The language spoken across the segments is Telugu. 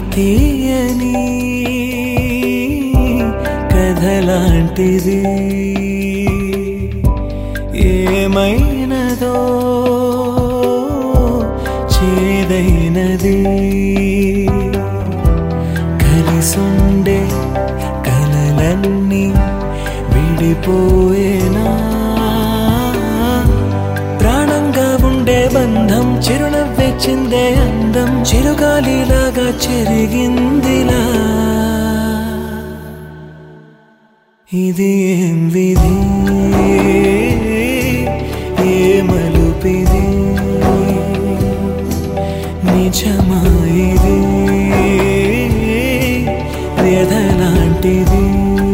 తీయని కథలాంటిది ఏమైనదో చేదైనది కలిసుండే కలలన్నీ విడిపోయేనా ప్రాణంగా ఉండే బంధం చిరునవ్వే చిందే అందం చిరుగాలిలాగా చెరిగిందిలా ఇది ఏం విధి ఏ మలుపిది నిజమా ఇది వ్యధలాంటిది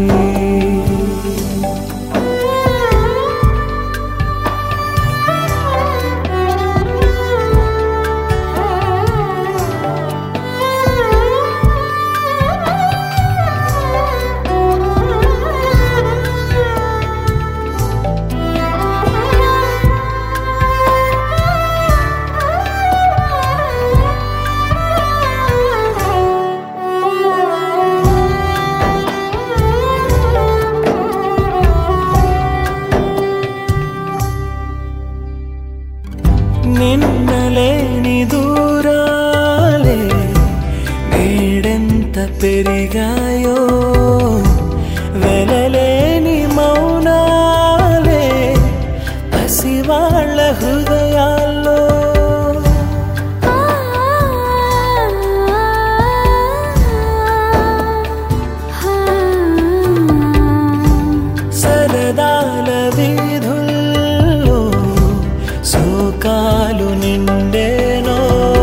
నిన్నలేని దూరాలే నేడెంత పెరిగాయో వెలలేని మౌనాలే పసివాళ్ళ హృదయాల్లో సరదాల వీధుల్లో శోకాలు నిండేనో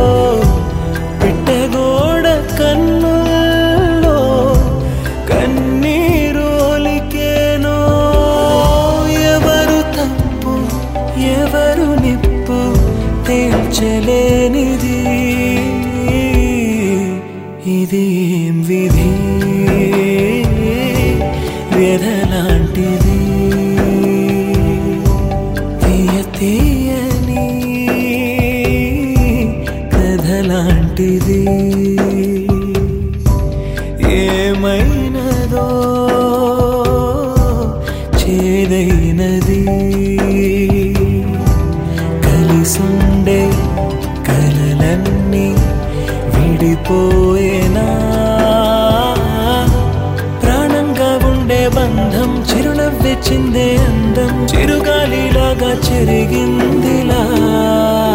పిట్టగోడ కన్నుల్లో కన్నీరు ఒలికేనో ఎవరు తప్పు ఎవరు నిప్పు తేల్చలేనిది ఇది ఏం విధి వ్యధలాంటిది తీయ తీయని కథలాంటిది ఏమైనదో చేదైనది కలిసుండే కలలన్నీ విడిపోయేనా ప్రాణంగా ఉండే బంధం చిరునవ్వె చిందే అందం చిరుగాలిలాగా చెరిగిందిలా